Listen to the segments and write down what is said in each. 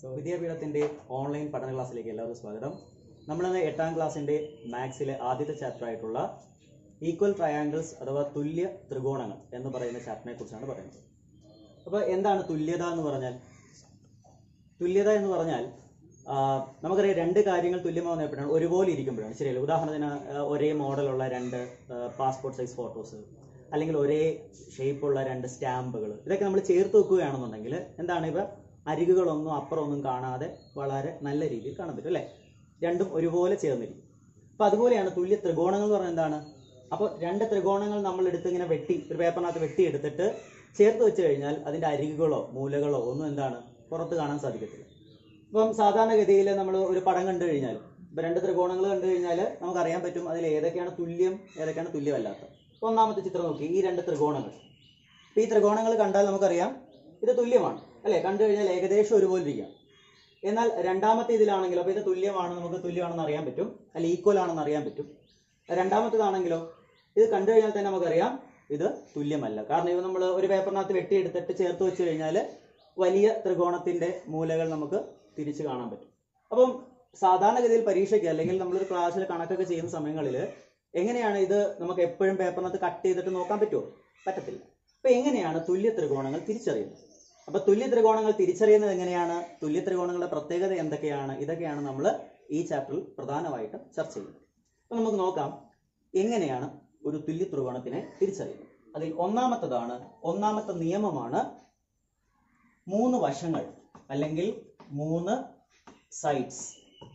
so വിദ്യാപീഠത്തിന്റെ online പഠന ക്ലാസ്സിലേക്ക് എല്ലാവർക്കും സ്വാഗതം നമ്മളിന്ന് എട്ടാം ക്ലാസ്സിന്റെ മാത്സിലെ ആദ്യത്തെ ചാപ്റ്റർ ആയിട്ടുള്ള ഈക്വൽ ട്രയാങ്കിൾസ് അഥവാ തുല്യ ത്രികോണങ്ങൾ എന്ന് പറയുന്ന ചാപ്റ്ററിനെ കുറിച്ചാണ് പറയുന്നത് അപ്പോൾ എന്താണ് തുല്യത എന്ന് പറഞ്ഞാൽ തുല്യത എന്ന് പറഞ്ഞാൽ ആ, നമുക്കറിയാം രണ്ട് കാര്യങ്ങൾ തുല്യമാവുന്ന എപ്പോഴാണ് ഒരുപോലെ ഇരിക്കുമ്പോഴാണ് ശരിയല്ല ഉദാഹരണത്തിന് ആ, ഒരേ മോഡലുള്ള രണ്ട് പാസ്പോർട്ട് സൈസ് ഫോട്ടോസ് അല്ലെങ്കിൽ ഒരേ ഷേപ്പുള്ള രണ്ട് സ്റ്റാമ്പുകൾ ഇതൊക്കെ നമ്മൾ ചേർത്ത് വെക്കുകയാണെന്നുണ്ടെങ്കിൽ എന്താണ് ഇവ അരികുകളൊന്നും അപ്പുറമൊന്നും കാണാതെ വളരെ നല്ല രീതിയിൽ കാണാൻ പറ്റും അല്ലേ രണ്ടും ഒരുപോലെ ചേർന്നിരിക്കും അപ്പൊ അതുപോലെയാണ് തുല്യ ത്രികോണങ്ങൾ എന്ന് പറഞ്ഞാൽ എന്താണ് അപ്പോൾ രണ്ട് ത്രികോണങ്ങൾ നമ്മൾ എടുത്ത് ഇങ്ങനെ വെട്ടി ഒരു പേപ്പറിനകത്ത് വെട്ടി എടുത്തിട്ട് ചേർത്ത് വെച്ച് കഴിഞ്ഞാൽ അതിന്റെ അരികുകളോ മൂലകളോ ഒന്നും എന്താണ് പുറത്ത് കാണാൻ സാധിക്കത്തില്ല ഇപ്പം സാധാരണഗതിയിൽ നമ്മൾ ഒരു പടം കണ്ടു കഴിഞ്ഞാൽ ഇപ്പൊ രണ്ട് ത്രികോണങ്ങൾ കണ്ടു കഴിഞ്ഞാൽ നമുക്കറിയാൻ പറ്റും അതിൽ ഏതൊക്കെയാണ് തുല്യം ഏതൊക്കെയാണ് തുല്യമല്ലാത്തത് ഇപ്പൊ ഒന്നാമത്തെ ചിത്രം നോക്കി ഈ രണ്ട് ത്രികോണങ്ങൾ ഇപ്പൊ ഈ ത്രികോണങ്ങൾ കണ്ടാൽ നമുക്കറിയാം ഇത് തുല്യമാണ് അല്ലെ കണ്ടു കഴിഞ്ഞാൽ ഏകദേശം ഒരുപോലെ ഇരിക്കാം എന്നാൽ രണ്ടാമത്തെ ഇതിലാണെങ്കിലോ അപ്പൊ ഇത് തുല്യമാണ് നമുക്ക് തുല്യമാണെന്ന് അറിയാൻ പറ്റും അല്ല ഈക്വൽ ആണെന്ന് അറിയാൻ പറ്റും രണ്ടാമത്തേതാണെങ്കിലോ ഇത് കണ്ടു കഴിഞ്ഞാൽ തന്നെ നമുക്കറിയാം ഇത് തുല്യമല്ല കാരണം ഇവ നമ്മൾ ഒരു പേപ്പറിനകത്ത് വെട്ടിയെടുത്തിട്ട് ചേർത്ത് വെച്ച് കഴിഞ്ഞാൽ വലിയ ത്രികോണത്തിന്റെ മൂലകൾ നമുക്ക് തിരിച്ചു കാണാൻ പറ്റും അപ്പം സാധാരണഗതിയിൽ പരീക്ഷയ്ക്ക് അല്ലെങ്കിൽ നമ്മളൊരു ക്ലാസ്സിൽ കണക്കൊക്കെ ചെയ്യുന്ന സമയങ്ങളിൽ എങ്ങനെയാണ് ഇത് നമുക്ക് എപ്പോഴും പേപ്പറിനകത്ത് കട്ട് ചെയ്തിട്ട് നോക്കാൻ പറ്റുമോ പറ്റത്തില്ല അപ്പൊ എങ്ങനെയാണ് തുല്യ ത്രികോണങ്ങൾ തിരിച്ചറിയുന്നത് അപ്പൊ തുല്യ ത്രികോണങ്ങൾ തിരിച്ചറിയുന്നത് എങ്ങനെയാണ് തുല്യ ത്രികോണങ്ങളുടെ പ്രത്യേകത എന്തൊക്കെയാണ് ഇതൊക്കെയാണ് നമ്മൾ ഈ ചാപ്റ്ററിൽ പ്രധാനമായിട്ടും ചർച്ച ചെയ്യുന്നത് അപ്പൊ നമുക്ക് നോക്കാം എങ്ങനെയാണ് ഒരു തുല്യ ത്രികോണത്തിനെ തിരിച്ചറിയുന്നത് അതിൽ ഒന്നാമത്തതാണ് ഒന്നാമത്തെ നിയമമാണ് മൂന്ന് വശങ്ങൾ അല്ലെങ്കിൽ മൂന്ന് സൈഡ്സ്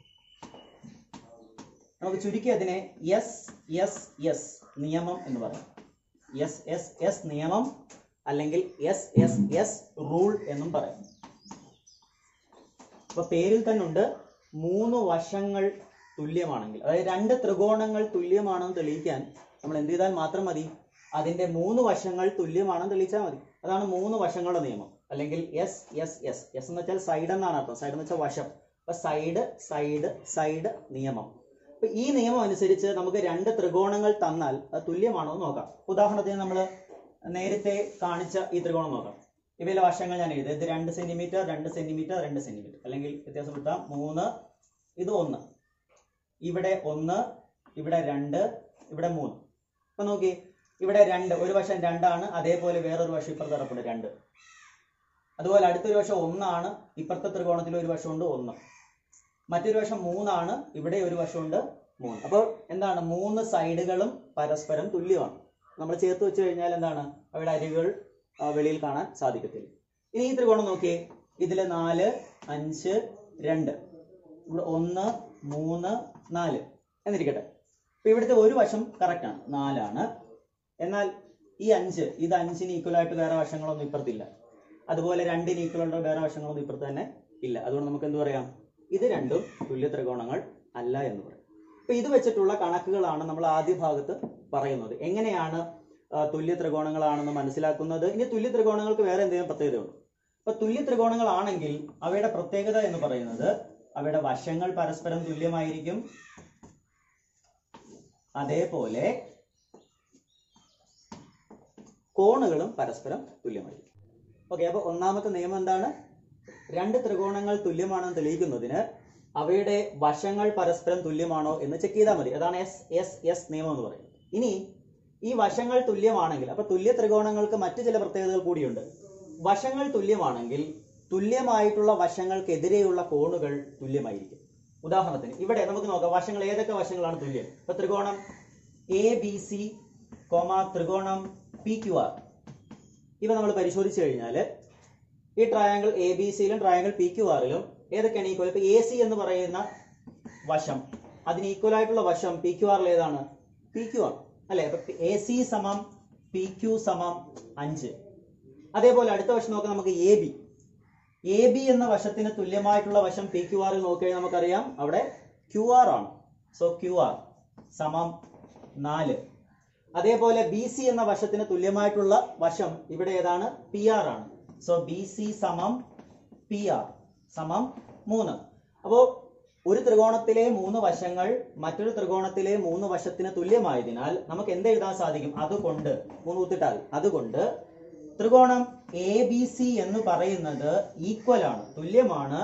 നമുക്ക് ചുരുക്കി അതിനെ എസ് എസ് എസ് നിയമം എന്ന് പറയാം എസ് എസ് എസ് നിയമം അല്ലെങ്കിൽ എസ് എസ് എസ് റൂൾ എന്നും പറയും അപ്പൊ പേരിൽ തന്നെ ഉണ്ട് മൂന്ന് വശങ്ങൾ തുല്യമാണെങ്കിൽ അതായത് രണ്ട് ത്രികോണങ്ങൾ തുല്യമാണെന്ന് തെളിയിക്കാൻ നമ്മൾ എന്ത് ചെയ്താൽ മാത്രം മതി അതിന്റെ മൂന്ന് വശങ്ങൾ തുല്യമാണെന്ന് തെളിയിച്ചാൽ മതി അതാണ് മൂന്ന് വശങ്ങളുടെ നിയമം അല്ലെങ്കിൽ എസ് എസ് എസ് എസ് എന്ന് വെച്ചാൽ സൈഡ് എന്നാണ് അർത്ഥം സൈഡ് എന്ന് വെച്ചാൽ വശം അപ്പൊ സൈഡ് സൈഡ് സൈഡ് നിയമം അപ്പൊ ഈ നിയമം അനുസരിച്ച് നമുക്ക് രണ്ട് ത്രികോണങ്ങൾ തന്നാൽ അത് തുല്യമാണോ എന്ന് നോക്കാം ഉദാഹരണത്തിന് നമ്മൾ നേരത്തെ കാണിച്ച ഈ ത്രികോണം നോക്കാം ഇവയിലെ വശങ്ങൾ ഞാൻ എഴുതി ഇത് രണ്ട് സെന്റിമീറ്റർ രണ്ട് സെന്റിമീറ്റർ രണ്ട് സെന്റിമീറ്റർ അല്ലെങ്കിൽ വ്യത്യാസപ്പെടുത്താം മൂന്ന് ഇത് ഒന്ന് ഇവിടെ ഒന്ന് ഇവിടെ രണ്ട് ഇവിടെ മൂന്ന് അപ്പൊ നോക്കി ഇവിടെ രണ്ട് ഒരു വശം രണ്ടാണ് അതേപോലെ വേറൊരു വശം ഇപ്പുറത്ത് കിടപ്പുണ്ട് രണ്ട് അതുപോലെ അടുത്തൊരു വശം ഒന്നാണ് ഇപ്പുറത്തെ ത്രികോണത്തിൽ ഒരു വശമുണ്ട് ഒന്ന് മറ്റൊരു വശം മൂന്നാണ് ഇവിടെ ഒരു വശമുണ്ട് മൂന്ന് അപ്പോൾ എന്താണ് മൂന്ന് സൈഡുകളും പരസ്പരം തുല്യമാണ് നമ്മൾ ചേർത്ത് വെച്ച് കഴിഞ്ഞാൽ എന്താണ് അവയുടെ അരികുകൾ ആ, വെളിയിൽ കാണാൻ സാധിക്കത്തില്ല ഇനി ഈ ത്രികോണം നോക്കിയേ ഇതില് നാല് അഞ്ച് രണ്ട് ഇവിടെ ഒന്ന് മൂന്ന് നാല് എന്നിരിക്കട്ടെ അപ്പൊ ഇവിടുത്തെ ഒരു വശം കറക്റ്റ് ആണ് നാലാണ് എന്നാൽ ഈ അഞ്ച് ഇത് അഞ്ചിന് ഈക്വൽ ആയിട്ട് വേറെ വശങ്ങളൊന്നും ഇപ്പുറത്തില്ല അതുപോലെ രണ്ടിന് ഈക്വൽ ആയിട്ട് വേറെ വശങ്ങളൊന്നും ഇപ്പുറത്ത് തന്നെ ഇല്ല അതുകൊണ്ട് നമുക്ക് എന്ത് പറയാം ഇത് രണ്ടും തുല്യ ത്രികോണങ്ങൾ അല്ല എന്ന് പറയും അപ്പൊ ഇത് വെച്ചിട്ടുള്ള കണക്കുകളാണ് നമ്മൾ ആദ്യ ഭാഗത്ത് പറയുന്നത് എങ്ങനെയാണ് ആ, തുല്യ ത്രികോണങ്ങളാണെന്ന് മനസ്സിലാക്കുന്നത് ഇനി തുല്യ ത്രികോണങ്ങൾക്ക് വേറെ എന്തെങ്കിലും പ്രത്യേകതയുണ്ട് അപ്പൊ തുല്യ ത്രികോണങ്ങളാണെങ്കിൽ അവയുടെ പ്രത്യേകത എന്ന് പറയുന്നത് അവയുടെ വശങ്ങൾ പരസ്പരം തുല്യമായിരിക്കും അതേപോലെ കോണുകളും പരസ്പരം തുല്യമായിരിക്കും ഓക്കെ അപ്പൊ ഒന്നാമത്തെ നിയമം എന്താണ് രണ്ട് ത്രികോണങ്ങൾ തുല്യമാണെന്ന് തെളിയിക്കുന്നതിന് അവയുടെ വശങ്ങൾ പരസ്പരം തുല്യമാണോ എന്ന് ചെക്ക് ചെയ്താൽ മതി അതാണ് എസ് എസ് എസ് നിയമം എന്ന് പറയുന്നത് ഇനി ഈ വശങ്ങൾ തുല്യമാണെങ്കിൽ അപ്പൊ തുല്യ ത്രികോണങ്ങൾക്ക് മറ്റു ചില പ്രത്യേകതകൾ കൂടിയുണ്ട് വശങ്ങൾ തുല്യമാണെങ്കിൽ തുല്യമായിട്ടുള്ള വശങ്ങൾക്കെതിരെയുള്ള കോണുകൾ തുല്യമായിരിക്കും ഉദാഹരണത്തിന് ഇവിടെ നമുക്ക് നോക്കാം വശങ്ങൾ ഏതൊക്കെ വശങ്ങളാണ് തുല്യം ഇപ്പൊ ത്രികോണം എ ബി സി കോമ ത്രികോണം പി ക്യു ആർ ഇവ നമ്മൾ പരിശോധിച്ചു കഴിഞ്ഞാൽ ഈ ട്രയാങ്കിൾ എ ബി സിയിലും ട്രയാങ്കിൾ പി ക്യു ആറിലും ഏതൊക്കെയാണ് ഈക്വൽ ഇപ്പൊ എ സി എന്ന് പറയുന്ന വശം അതിന് ഈക്വൽ ആയിട്ടുള്ള വശം പി ക്യു ആറിൽ ഏതാണ് പി ക്യു ആണ് അല്ലെ അപ്പൊ എ സി സമം പി ക്യു സമം അഞ്ച് അതേപോലെ അടുത്ത വശം നോക്കാം നമുക്ക് എ ബി എ ബി എന്ന വശത്തിന് തുല്യമായിട്ടുള്ള വശം പി ക്യു ആറിൽ നോക്കിക്കഴിഞ്ഞാൽ നമുക്കറിയാം അവിടെ ക്യു ആർ ആണ് സോ ക്യു ആർ സമം നാല് അതേപോലെ ബി സി എന്ന വശത്തിന് തുല്യമായിട്ടുള്ള വശം ഇവിടെ ഏതാണ് പി ആർ ആണ് സോ ബി സി സമം പി ആർ സമം മൂന്ന് അപ്പോ ഒരു ത്രികോണത്തിലെ മൂന്ന് വശങ്ങൾ മറ്റൊരു ത്രികോണത്തിലെ മൂന്ന് വശത്തിന് തുല്യമായതിനാൽ നമുക്ക് എന്ത് എഴുതാൻ സാധിക്കും അതുകൊണ്ട് മൂന്ന് കുത്തിട്ടാൽ അതുകൊണ്ട് ത്രികോണം എ ബി സി എന്ന് പറയുന്നത് ഈക്വൽ ആണ് തുല്യമാണ്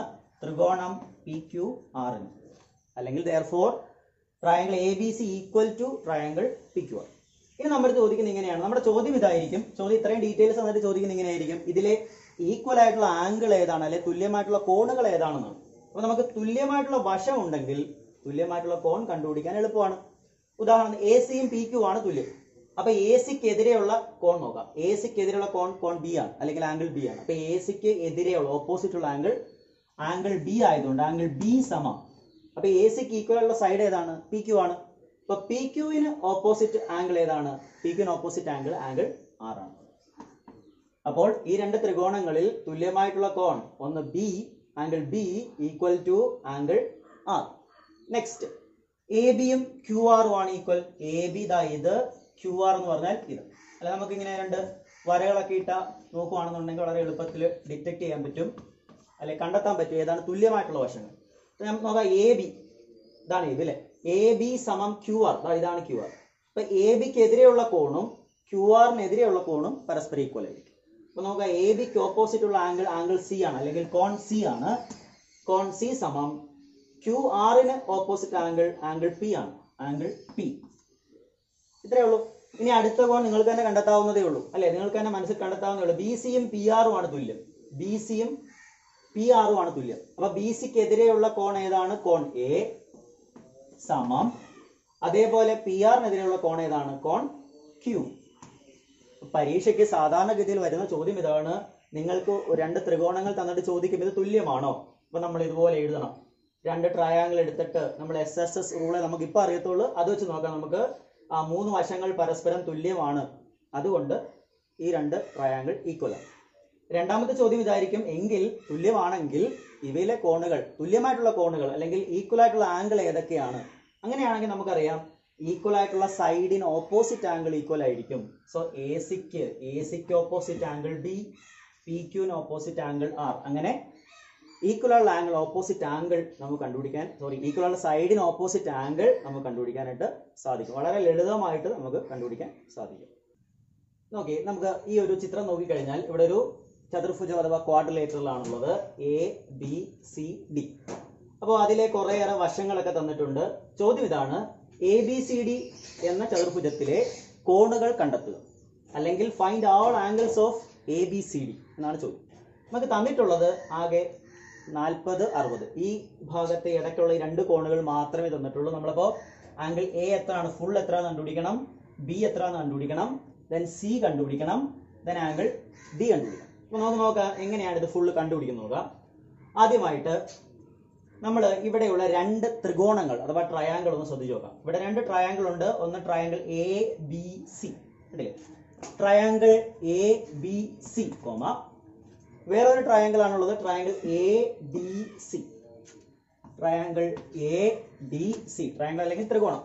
ത്രികോണം പി ക്യു ആറിന് അല്ലെങ്കിൽ therefore triangle A B C equal to triangle P Q R ഇനി നമ്മൾ ചോദിക്കുന്നത് ഇങ്ങനെയാണ് നമ്മുടെ ചോദ്യം ഇതായിരിക്കും ചോദ്യം ഇത്രയും ഡീറ്റെയിൽസ് വന്നിട്ട് ചോദിക്കുന്നത് ഇങ്ങനെയായിരിക്കും ഇതിലെ ഈക്വൽ ആയിട്ടുള്ള ആംഗിൾ ഏതാണ് അല്ലെങ്കിൽ തുല്യമായിട്ടുള്ള കോണുകൾ ഏതാണെന്നാണ് അപ്പൊ നമുക്ക് തുല്യമായിട്ടുള്ള വശം ഉണ്ടെങ്കിൽ തുല്യമായിട്ടുള്ള കോൺ കണ്ടുപിടിക്കാൻ എളുപ്പമാണ് ഉദാഹരണം എ സിയും പി ക്യു ആണ് തുല്യം അപ്പൊ എ സിക്ക് എതിരെയുള്ള കോൺ നോക്കാം എ സിക്ക് എതിരെയുള്ള കോൺ കോൺ ബി ആണ് അല്ലെങ്കിൽ ആംഗിൾ ബി ആണ് അപ്പൊ എ സിക്ക് എതിരെയുള്ള ഓപ്പോസിറ്റ് ഉള്ള ആംഗിൾ ആംഗിൾ ബി ആയതുകൊണ്ട് ആംഗിൾ ബി സമം അപ്പൊ എ സിക്ക് ഈക്വൽ ഉള്ള സൈഡ് ഏതാണ് പി ക്യു ആണ് അപ്പൊ പി ക്യുവിന് ഓപ്പോസിറ്റ് ആംഗിൾ ഏതാണ് പി ക്യുവിന് ഓപ്പോസിറ്റ് ആംഗിൾ ആംഗിൾ ആറാണ് അപ്പോൾ ഈ രണ്ട് ത്രികോണങ്ങളിൽ തുല്യമായിട്ടുള്ള കോൺ ഒന്ന് B angle B equal to angle R next A ബിയും ക്യു ആറും ആണ് ഈക്വൽ എ ബി ദാ ഇത് ക്യു ആർ എന്ന് പറഞ്ഞാൽ ഇത് അല്ല നമുക്ക് ഇങ്ങനെ രണ്ട് വരകളൊക്കെ ഇട്ട നോക്കുവാണെന്നുണ്ടെങ്കിൽ വളരെ എളുപ്പത്തിൽ ഡിറ്റക്ട് ചെയ്യാൻ പറ്റും അല്ലെ കണ്ടെത്താൻ പറ്റും ഏതാണ് തുല്യമായിട്ടുള്ള വശങ്ങൾ ഇപ്പൊ നമുക്ക് നോക്കാം എ ബി ഇതാണ് എ ബി അല്ലെ എ ബി സമം ക്യു ആർ ഇതാണ് ക്യു ആർ അപ്പൊ എ ബിക്ക് എതിരെയുള്ള കോണും ക്യു ആറിനെതിരെയുള്ള കോണും പരസ്പരം ഈക്വൽ ആയിരിക്കും അപ്പൊ നോക്കാം എ ബിക്ക് ഓപ്പോസിറ്റ് ഉള്ള ആംഗിൾ ആംഗിൾ സി ആണ് അല്ലെങ്കിൽ കോൺ സി ആണ് കോൺ സി സമം ക്യു ആറിന് ഓപ്പോസിറ്റ് ആംഗിൾ ആംഗിൾ പി ആണ് ആംഗിൾ പി ഇത്രയേ ഉള്ളൂ ഇനി അടുത്ത കോൺ നിങ്ങൾക്ക് തന്നെ കണ്ടെത്താവുന്നതേ ഉള്ളൂ അല്ലെ നിങ്ങൾക്ക് തന്നെ മനസ്സിൽ കണ്ടെത്താവുന്നതേ ഉള്ളൂ ബി സിയും പി ആറും ആണ് തുല്യം ബി സിയും പി ആറും ആണ് തുല്യം അപ്പൊ ബി സിക്ക് എതിരെയുള്ള കോൺ ഏതാണ് കോൺ എ സമം അതേപോലെ പി ആറിനെതിരെയുള്ള കോൺ ഏതാണ് കോൺ ക്യൂ പരീക്ഷയ്ക്ക് സാധാരണഗതിയിൽ വരുന്ന ചോദ്യം ഇതാണ് നിങ്ങൾക്ക് രണ്ട് ത്രികോണങ്ങൾ തന്നിട്ട് ചോദിക്കും ഇത് തുല്യമാണോ അപ്പൊ നമ്മൾ ഇതുപോലെ എഴുതണം രണ്ട് ട്രയാങ്കിൾ എടുത്തിട്ട് നമ്മൾ എസ് എസ് എസ് റൂളെ നമുക്ക് ഇപ്പൊ അറിയത്തുള്ളൂ അത് വെച്ച് നോക്കാം നമുക്ക് ആ മൂന്ന് വശങ്ങൾ പരസ്പരം തുല്യമാണ് അതുകൊണ്ട് ഈ രണ്ട് ട്രയാങ്കിൾ ഈക്വൽ ആണ് രണ്ടാമത്തെ ചോദ്യം ഇതായിരിക്കും എങ്കിൽ തുല്യമാണെങ്കിൽ ഇവയിലെ കോണുകൾ തുല്യമായിട്ടുള്ള കോണുകൾ അല്ലെങ്കിൽ ഈക്വൽ ആയിട്ടുള്ള ആംഗിൾ ഏതൊക്കെയാണ് അങ്ങനെയാണെങ്കിൽ നമുക്കറിയാം ഈക്വൽ ആയിട്ടുള്ള സൈഡിന് ഓപ്പോസിറ്റ് ആംഗിൾ ഈക്വൽ ആയിരിക്കും സോ എ സിക്ക് എ സിക്ക് ഓപ്പോസിറ്റ് ആംഗിൾ ബി പി ക്യൂന് ഓപ്പോസിറ്റ് ആംഗിൾ ആർ അങ്ങനെ ഈക്വൽ ഉള്ള ആംഗിൾ ഓപ്പോസിറ്റ് ആംഗിൾ നമുക്ക് കണ്ടുപിടിക്കാൻ സോറി ഈക്വൽ ഉള്ള സൈഡിന് ഓപ്പോസിറ്റ് ആംഗിൾ നമുക്ക് കണ്ടുപിടിക്കാനായിട്ട് സാധിക്കും വളരെ ലളിതമായിട്ട് നമുക്ക് കണ്ടുപിടിക്കാൻ സാധിക്കും നോക്കി നമുക്ക് ഈ ഒരു ചിത്രം നോക്കിക്കഴിഞ്ഞാൽ ഇവിടെ ഒരു ചതുർഭുജം അഥവാ ക്വാഡ്രിലേറ്ററൽ ആണുള്ളത് എ ബി സി ഡി അപ്പോൾ അതിലെ കുറേയേറെ വശങ്ങളൊക്കെ തന്നിട്ടുണ്ട് ചോദ്യം ഇതാണ് എ ബി സി ഡി എന്ന ചതുർഭുജത്തിലെ കോണുകൾ കണ്ടെത്തുക അല്ലെങ്കിൽ find all angles of A B C D എന്നാണ് ചോദ്യം നമുക്ക് തന്നിട്ടുള്ളത് ആകെ നാൽപ്പത് അറുപത് ഈ ഭാഗത്തെ ഇടയ്ക്കുള്ള ഈ രണ്ട് കോണുകൾ മാത്രമേ തന്നിട്ടുള്ളൂ നമ്മളിപ്പോ ആംഗിൾ എ എത്രയാണ് ഫുൾ എത്ര കണ്ടുപിടിക്കണം ബി എത്ര കണ്ടുപിടിക്കണം ദെൻ സി കണ്ടുപിടിക്കണം ദെൻ ആംഗിൾ ഡി കണ്ടുപിടിക്കണം അപ്പൊ നമുക്ക് നോക്കാം എങ്ങനെയാണ് ഇത് ഫുള്ള് കണ്ടുപിടിക്കുന്നത് നോക്കാം ആദ്യമായിട്ട് നമ്മൾ ഇവിടെയുള്ള രണ്ട് ത്രികോണങ്ങൾ അഥവാ ട്രയാങ്കിൾ ഒന്ന് ശ്രദ്ധിച്ചു നോക്കാം ഇവിടെ രണ്ട് ട്രയാങ്കിൾ ഉണ്ട് ഒന്ന് ട്രയാങ്കിൾ എ ബി സി കണ്ടില്ലേ triangle A B C comma വേറൊരു ട്രയാങ്കിൾ ആണുള്ളത് triangle A D C triangle A D C triangle അല്ലെങ്കിൽ ത്രികോണം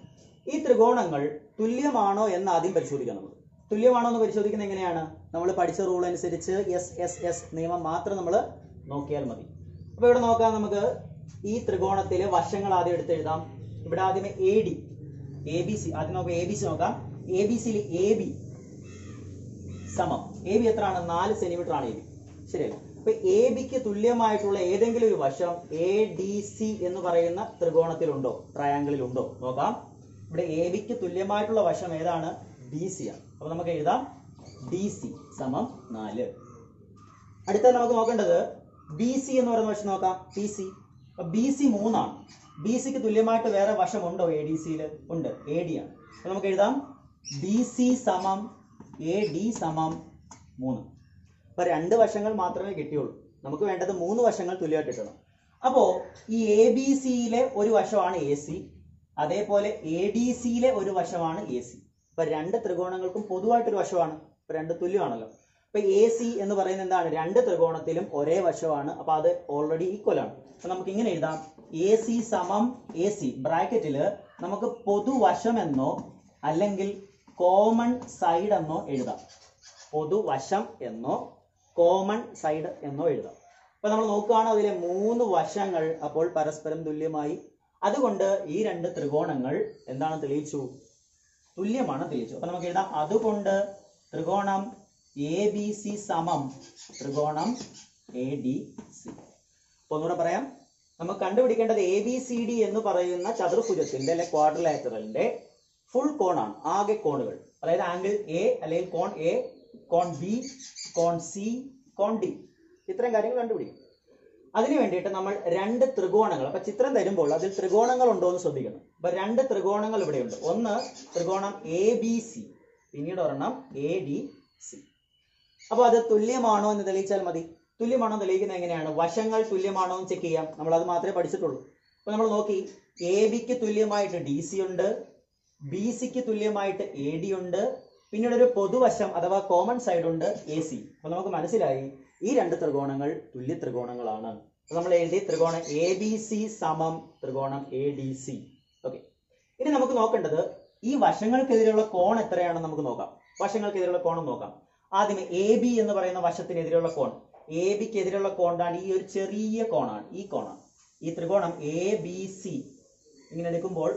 ഈ ത്രികോണങ്ങൾ തുല്യമാണോ എന്ന് ആദ്യം പരിശോധിക്കണം നമ്മൾ തുല്യമാണോ എന്ന് പരിശോധിക്കുന്നത് എങ്ങനെയാണ് നമ്മൾ പഠിച്ച റൂൾ അനുസരിച്ച് എസ് എസ് എസ് നിയമം മാത്രം നമ്മൾ നോക്കിയാൽ മതി അപ്പൊ ഇവിടെ നോക്കാം നമുക്ക് ഈ ത്രികോണത്തിലെ വശങ്ങൾ ആദ്യം എടുത്ത് എഴുതാം ഇവിടെ ആദ്യമേ A D A B C ആദ്യം നമുക്ക് എ ബി സി നോക്കാം എ ബി സിയിൽ എ ബി സമം എ ബി എത്രയാണ് നാല് സെന്റിമീറ്റർ ആണ് എ ബി ശരിയല്ല അപ്പൊ എ ബിക്ക് തുല്യമായിട്ടുള്ള ഏതെങ്കിലും ഒരു വശം എ ഡി സി എന്ന് പറയുന്ന ത്രികോണത്തിലുണ്ടോ ട്രയാങ്കിളിൽ ഉണ്ടോ നോക്കാം ഇവിടെ എ ബിക്ക് തുല്യമായിട്ടുള്ള വശം ഏതാണ് ഡി സി ആണ് അപ്പൊ നമുക്ക് എഴുതാം ഡി സി സമം നാല് അടുത്ത നമുക്ക് നോക്കേണ്ടത് ബി സി എന്ന് പറയുന്ന വശം നോക്കാം ബി സി ബി സി മൂന്നാണ് ബി സിക്ക് തുല്യമായിട്ട് വേറെ വശമുണ്ടോ എ ഡി സിയിൽ ഉണ്ട് എ ഡി ആണ് അപ്പൊ നമുക്ക് എഴുതാം ബി സി സമം എ ഡി സമം മൂന്ന് അപ്പൊ രണ്ട് വശങ്ങൾ മാത്രമേ കിട്ടിയുള്ളൂ നമുക്ക് വേണ്ടത് മൂന്ന് വശങ്ങൾ തുല്യമായിട്ട് കിട്ടണം അപ്പോ ഈ എ ബി സിയിലെ ഒരു വശമാണ് എ സി അതേപോലെ എ ഡി സിയിലെ ഒരു വശമാണ് എ സി അപ്പൊ രണ്ട് ത്രികോണങ്ങൾക്കും പൊതുവായിട്ടൊരു വശമാണ് അപ്പൊ രണ്ട് തുല്യമാണല്ലോ അപ്പൊ എ സി എന്ന് പറയുന്നത് എന്താണ് രണ്ട് ത്രികോണത്തിലും ഒരേ വശമാണ് അപ്പൊ അത് ഓൾറെഡി ഈക്വൽ ആണ് അപ്പൊ നമുക്ക് ഇങ്ങനെ എഴുതാം എ സി സമം എ സി ബ്രാക്കറ്റില് നമുക്ക് പൊതുവശം എന്നോ അല്ലെങ്കിൽ കോമൺ സൈഡ് എന്നോ എഴുതാം പൊതുവശം എന്നോ കോമൺ സൈഡ് എന്നോ എഴുതാം അപ്പൊ നമ്മൾ നോക്കുകയാണ് അതിലെ മൂന്ന് വശങ്ങൾ അപ്പോൾ പരസ്പരം തുല്യമായി അതുകൊണ്ട് ഈ രണ്ട് ത്രികോണങ്ങൾ എന്താണ് തെളിയിച്ചു തുല്യമാണ് തെളിയിച്ചു അപ്പൊ നമുക്ക് എഴുതാം അതുകൊണ്ട് ത്രികോണം എ ബി സി സമം ത്രികോണം എ ഡി സി അപ്പൊ ഒന്നുകൂടെ പറയാം നമുക്ക് കണ്ടുപിടിക്കേണ്ടത് എ ബി സി ഡി എന്ന് പറയുന്ന ചതുർഭുജത്തിന്റെ അല്ലെ ക്വാഡ്രിലാറ്ററലിന്റെ ഫുൾ കോണാണ് ആകെ കോണുകൾ അതായത് ആംഗിൾ എ അല്ലെങ്കിൽ കോൺ എ കോൺ ബി കോൺ സി കോൺ ഡി ഇത്രയും കാര്യങ്ങൾ കണ്ടുപിടിക്കും അതിനു വേണ്ടിയിട്ട് നമ്മൾ രണ്ട് ത്രികോണങ്ങൾ അപ്പൊ ചിത്രം തരുമ്പോൾ അതിൽ ത്രികോണങ്ങൾ ഉണ്ടോ എന്ന് ശ്രദ്ധിക്കണം അപ്പൊ രണ്ട് ത്രികോണങ്ങൾ ഇവിടെയുണ്ട് ഒന്ന് ത്രികോണം എ ബി സി പിന്നീട് ഒരെണ്ണം എ ഡി സി അപ്പൊ അത് തുല്യമാണോ എന്ന് തെളിയിച്ചാൽ മതി തുല്യമാണോ എന്ന് തെളിയിക്കുന്നത് എങ്ങനെയാണ് വശങ്ങൾ തുല്യമാണോ എന്ന് ചെക്ക് ചെയ്യാം നമ്മൾ അത് മാത്രമേ പഠിച്ചിട്ടുള്ളൂ അപ്പൊ നമ്മൾ നോക്കി എ ബിക്ക് തുല്യമായിട്ട് ഡി സി ഉണ്ട് ബി സിക്ക് തുല്യമായിട്ട് എ ഡി ഉണ്ട് പിന്നീട് ഒരു പൊതുവശം അഥവാ കോമൺ സൈഡ് ഉണ്ട് എ സി അപ്പൊ നമുക്ക് മനസ്സിലായി ഈ രണ്ട് ത്രികോണങ്ങൾ തുല്യ ത്രികോണങ്ങളാണ് അപ്പൊ നമ്മൾ എഴുതി ത്രികോണം എ ബി സി സമം ത്രികോണം എ ഡി സി ഓക്കെ ഇനി നമുക്ക് നോക്കേണ്ടത് ഈ വശങ്ങൾക്കെതിരെയുള്ള കോൺ എത്രയാണെന്ന് നമുക്ക് നോക്കാം വശങ്ങൾക്കെതിരെയുള്ള കോണം നോക്കാം ആദ്യമേ എ ബി എന്ന് പറയുന്ന വശത്തിനെതിരെയുള്ള കോൺ എ ബിക്ക് എതിരെയുള്ള കോണാണ് ഈ ഒരു ചെറിയ കോണാണ് ഈ കോണാണ് ഈ ത്രികോണം എ ബി സി ഇങ്ങനെ എടുക്കുമ്പോൾ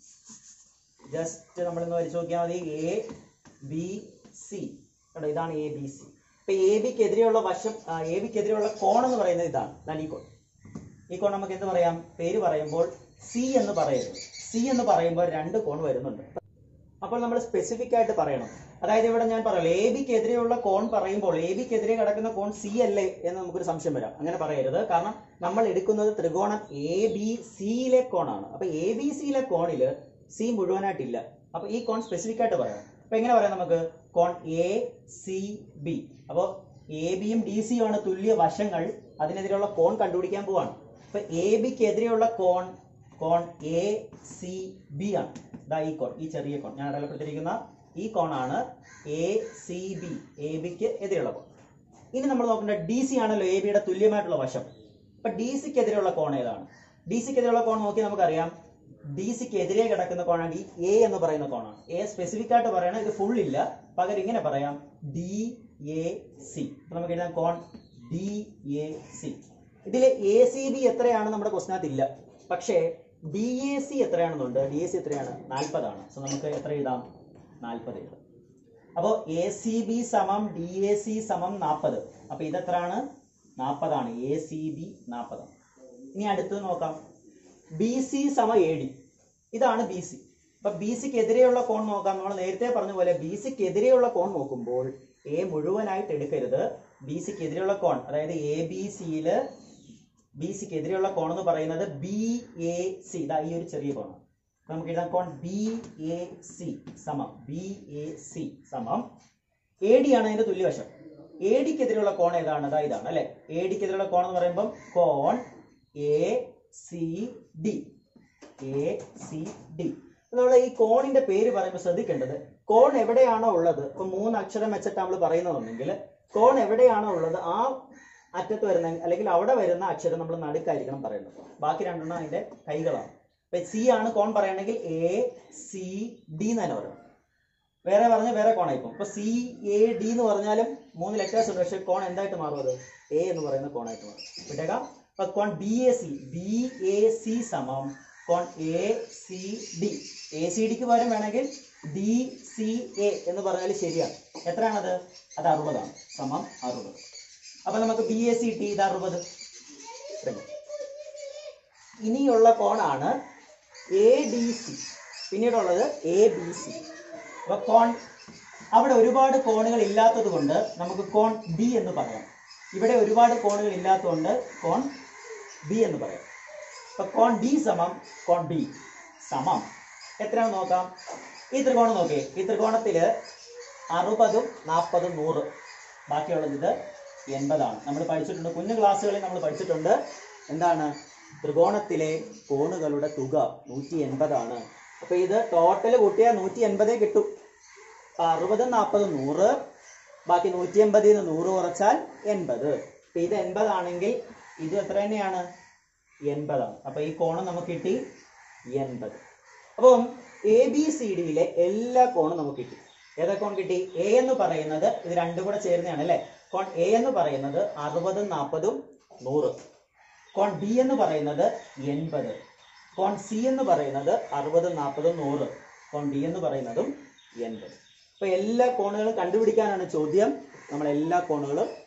ജസ്റ്റ് നമ്മൾ ഇന്ന് വരച്ചു നോക്കിയാൽ മതി എ ബി സി കേട്ടോ ഇതാണ് എ ബി സി അപ്പൊ എ ബിക്ക് എതിരെയുള്ള വശം എ ബിക്ക് എതിരെയുള്ള കോൺ എന്ന് പറയുന്നത് ഇതാണ് ഇതാണ് ഈ കോൺ ഈ കോൺ നമുക്ക് എന്ത് പറയാം പേര് പറയുമ്പോൾ സി എന്ന് പറയരുത് സി എന്ന് പറയുമ്പോൾ രണ്ട് കോൺ വരുന്നുണ്ട് അപ്പോൾ നമ്മൾ സ്പെസിഫിക് ആയിട്ട് പറയണം അതായത് ഇവിടെ ഞാൻ പറയാം എ ബിക്ക് എതിരെയുള്ള കോൺ പറയുമ്പോൾ എ ബിക്ക് എതിരെ കിടക്കുന്ന കോൺ സി അല്ലേ എന്ന് നമുക്കൊരു സംശയം വരാം അങ്ങനെ പറയരുത് കാരണം നമ്മൾ എടുക്കുന്നത് ത്രികോണം എ ബി സിയിലെ കോണാണ് അപ്പൊ എ ബി സിയിലെ കോണില് സി മുഴുവനായിട്ടില്ല അപ്പൊ ഈ കോൺ സ്പെസിഫിക് ആയിട്ട് പറയാം അപ്പൊ എങ്ങനെ പറയാം നമുക്ക് കോൺ എ സി ബി അപ്പോൾ എ ബിയും ഡി സിയും ആണ് തുല്യ വശങ്ങൾ അതിനെതിരെയുള്ള കോൺ കണ്ടുപിടിക്കാൻ പോവാണ് അപ്പൊ എ ബിക്ക് എതിരെയുള്ള കോൺ കോൺ എ സി ബി ആണ് ഇതാ ഈ കോൺ ഈ ചെറിയ കോൺ ഞാൻ അടയാളപ്പെടുത്തിയിരിക്കുന്ന ഈ കോണാണ് എ സി ബി എ ബിക്ക് എതിരെയുള്ള കോൺ ഇനി നമ്മൾ നോക്കേണ്ട ഡി സി ആണല്ലോ എ ബിയുടെ തുല്യമായിട്ടുള്ള വശം അപ്പൊ ഡി സിക്ക് എതിരെയുള്ള കോൺ ഏതാണ് ഡി സിക്ക് എതിരെയുള്ള കോൺ നോക്കി നമുക്കറിയാം ഡി സിക്ക് എതിരെ കിടക്കുന്ന കോണാണ് ഈ എ എന്ന് പറയുന്ന കോണാണ് എ സ്പെസിഫിക് ആയിട്ട് പറയണം ഇത് ഫുൾ ഇല്ല പകരം ഇങ്ങനെ പറയാം ഡി എ സി നമുക്ക് എഴുതാം കോൺ ഡി എ സി ഇതിലെ എ സി ബി എത്രയാണ് നമ്മുടെ ക്വസ്റ്റിനകത്ത് ഇല്ല പക്ഷേ ഡി എ സി എത്രയാണെന്നുണ്ട് ഡി എ സി എത്രയാണ് നാൽപ്പതാണ് സോ നമുക്ക് എത്ര എഴുതാം നാൽപ്പത് എഴുതാം അപ്പോൾ എ സി ബി സമം ഡി എ സി സമം നാൽപ്പത് അപ്പൊ ഇതെത്രയാണ് നാൽപ്പതാണ് എ സി ബി നാൽപ്പതാണ് ഇനി അടുത്തത് നോക്കാം ബി സി സമ എ ഡി ഇതാണ് ബി സി അപ്പൊ ബി സിക്ക് എതിരെയുള്ള കോൺ നോക്കാം നമ്മൾ നേരത്തെ പറഞ്ഞ പോലെ ബി സിക്ക് എതിരെയുള്ള കോൺ നോക്കുമ്പോൾ എ മുഴുവനായിട്ട് എടുക്കരുത് ബി സിക്ക് എതിരെയുള്ള കോൺ അതായത് എ ബി സിയില് ബി സിക്ക് എതിരെയുള്ള കോൺ എന്ന് പറയുന്നത് ബി എ സി ഇതാ ഈ ഒരു ചെറിയ കോണാണ് നമുക്ക് എഴുതാം കോൺ ബി എ സി സമം ബി എ സി സമം എ ഡി ആണ് അതിന്റെ തുല്യവശം എ ഡിക്ക് എതിരെയുള്ള കോൺ ഏതാണ് അതാ ഇതാണ് അല്ലെ എ ഡിക്ക് എതിരെയുള്ള കോൺ എന്ന് പറയുമ്പോൾ കോൺ A C D A C D നമ്മൾ ഈ കോണിന്റെ പേര് പറയുമ്പോൾ ശ്രദ്ധിക്കേണ്ടത് കോൺ എവിടെയാണോ ഉള്ളത് ഇപ്പൊ മൂന്ന് അക്ഷരം വെച്ചിട്ട് നമ്മൾ പറയുന്നതെങ്കിൽ കോൺ എവിടെയാണോ ഉള്ളത് ആ അറ്റത്ത് വരുന്ന അല്ലെങ്കിൽ അവിടെ വരുന്ന അക്ഷരം നമ്മൾ നടുക്കായിരിക്കണം പറയുന്നത് ബാക്കി രണ്ടെണ്ണം അതിന്റെ കൈകളാണ് ഇപ്പൊ സി ആണ് കോൺ പറയുകയാണെങ്കിൽ എ സി ഡി എന്ന് തന്നെ പറയണം വേറെ പറഞ്ഞ വേറെ കോണായിപ്പം ഇപ്പൊ സി എ ഡി എന്ന് പറഞ്ഞാലും മൂന്ന് ലെറ്റേഴ്സ് ഉണ്ട് പക്ഷെ കോൺ എന്തായിട്ട് മാറും അത് എ എന്ന് പറയുന്ന കോണായിട്ട് മാറും വിട്ടേക്കാം അപ്പൊ കോൺ B A C B A C സമം കോൺ A C D A C ഡിക്ക് പകരം വേണമെങ്കിൽ ഡി സി എ എന്ന് പറഞ്ഞാൽ ശരിയാണ് എത്രയാണത് അത് അറുപതാണ് സമം അറുപത് അപ്പൊ നമുക്ക് ബി എ സി ടി ഇത് അറുപത് ഇനിയുള്ള കോണാണ് എ ഡി സി പിന്നീടുള്ളത് എ ബി സി അപ്പൊ കോൺ അവിടെ ഒരുപാട് കോണുകൾ ഇല്ലാത്തത് കൊണ്ട് നമുക്ക് കോൺ ബി എന്ന് പറയാം ഇവിടെ ഒരുപാട് കോണുകൾ ഇല്ലാത്തതുകൊണ്ട് കോൺ ബി എന്ന് പറയാം അപ്പൊ കോൺ ഡി സമം കോൺ ബി സമം എത്രയാണ് നോക്കാം ഈ ത്രികോണം നോക്കിയേ ഈ ത്രികോണത്തില് അറുപതും നാൽപ്പതും നൂറ് ബാക്കിയുള്ളത് ഇത് എൺപതാണ് നമ്മൾ പഠിച്ചിട്ടുണ്ട് കുഞ്ഞു ക്ലാസ്സുകളിൽ നമ്മൾ പഠിച്ചിട്ടുണ്ട് എന്താണ് ത്രികോണത്തിലെ കോണുകളുടെ തുക നൂറ്റി എൺപതാണ് അപ്പൊ ഇത് ടോട്ടൽ കൂട്ടിയാൽ നൂറ്റി എൺപതേ കിട്ടും അപ്പൊ അറുപതും നാൽപ്പതും നൂറ് ബാക്കി നൂറ്റി എൺപതിൽ നിന്ന് നൂറ് കുറച്ചാൽ എൺപത് അപ്പൊ ഇത് എൺപതാണെങ്കിൽ ഇത് എത്ര തന്നെയാണ് എൺപതാണ് അപ്പൊ ഈ കോണം നമുക്ക് കിട്ടി എൺപത് അപ്പം എ ബി സി ഡിയിലെ എല്ലാ കോണും നമുക്ക് കിട്ടി ഏതാ കോൺ കിട്ടി എ എന്ന് പറയുന്നത് ഇത് രണ്ടും കൂടെ ചേരുന്നതാണ് അല്ലെ കോൺ എ എന്ന് പറയുന്നത് അറുപതും നാൽപ്പതും നൂറ് കോൺ ബി എന്ന് പറയുന്നത് എൺപത് കോൺ സി എന്ന് പറയുന്നത് അറുപതും നാൽപ്പതും നൂറ് കോൺ ഡി എന്ന് പറയുന്നതും എൺപത് അപ്പൊ എല്ലാ കോണുകളും കണ്ടുപിടിക്കാനാണ് ചോദ്യം നമ്മൾ എല്ലാ കോണുകളും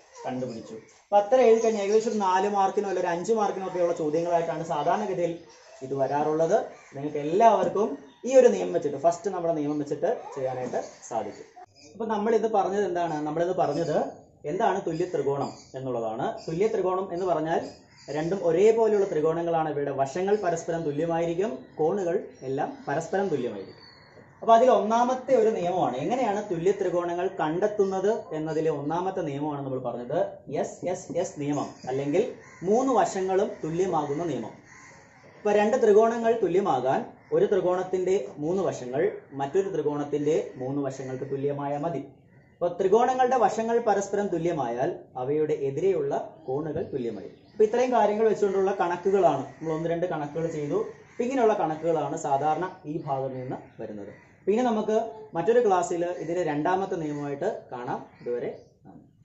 കണ്ടുപിടിച്ചു അപ്പൊ അത്ര എഴുതി കഴിഞ്ഞാൽ ഏകദേശം ഒരു നാല് മാർക്കിനോ അല്ലെങ്കിൽ ഒരു അഞ്ച് മാർക്കിനോ ഒക്കെയുള്ള ചോദ്യങ്ങളായിട്ടാണ് സാധാരണഗതിയിൽ ഇത് വരാറുള്ളത് നിങ്ങൾക്ക് എല്ലാവർക്കും ഈ ഒരു നിയമം വെച്ചിട്ട് ഫസ്റ്റ് നമ്മുടെ നിയമം വെച്ചിട്ട് ചെയ്യാനായിട്ട് സാധിക്കും അപ്പൊ നമ്മൾ ഇത് പറഞ്ഞത് എന്താണ് നമ്മളിത് പറഞ്ഞത് എന്താണ് തുല്യ ത്രികോണം എന്നുള്ളതാണ് തുല്യ ത്രികോണം എന്ന് പറഞ്ഞാൽ രണ്ടും ഒരേപോലെയുള്ള ത്രികോണങ്ങളാണ് ഇവയുടെ വശങ്ങൾ പരസ്പരം തുല്യമായിരിക്കും കോണുകൾ എല്ലാം പരസ്പരം തുല്യമായിരിക്കും അപ്പൊ അതിൽ ഒന്നാമത്തെ ഒരു നിയമമാണ് എങ്ങനെയാണ് തുല്യ ത്രികോണങ്ങൾ കണ്ടെത്തുന്നത് എന്നതിലെ ഒന്നാമത്തെ നിയമമാണ് നമ്മൾ പറഞ്ഞത് എസ് എസ് എസ് നിയമം അല്ലെങ്കിൽ മൂന്ന് വശങ്ങളും തുല്യമാകുന്ന നിയമം ഇപ്പൊ രണ്ട് ത്രികോണങ്ങൾ തുല്യമാകാൻ ഒരു ത്രികോണത്തിന്റെ മൂന്ന് വശങ്ങൾ മറ്റൊരു ത്രികോണത്തിന്റെ മൂന്ന് വശങ്ങൾക്ക് തുല്യമായ മതി അപ്പൊ ത്രികോണങ്ങളുടെ വശങ്ങൾ പരസ്പരം തുല്യമായാൽ അവയുടെ എതിരെയുള്ള കോണുകൾ തുല്യമായി അപ്പൊ ഇത്രയും കാര്യങ്ങൾ വെച്ചുകൊണ്ടുള്ള കണക്കുകളാണ് നമ്മൾ ഒന്ന് രണ്ട് കണക്കുകൾ ചെയ്തു അപ്പൊ ഇങ്ങനെയുള്ള കണക്കുകളാണ് സാധാരണ ഈ ഭാഗത്ത് നിന്ന് വരുന്നത് പിന്നെ നമുക്ക് മറ്റൊരു ക്ലാസ്സിൽ ഇതിന്റെ രണ്ടാമത്തെ നിയമമായിട്ട് കാണാം ഇതുവരെ നന്ദി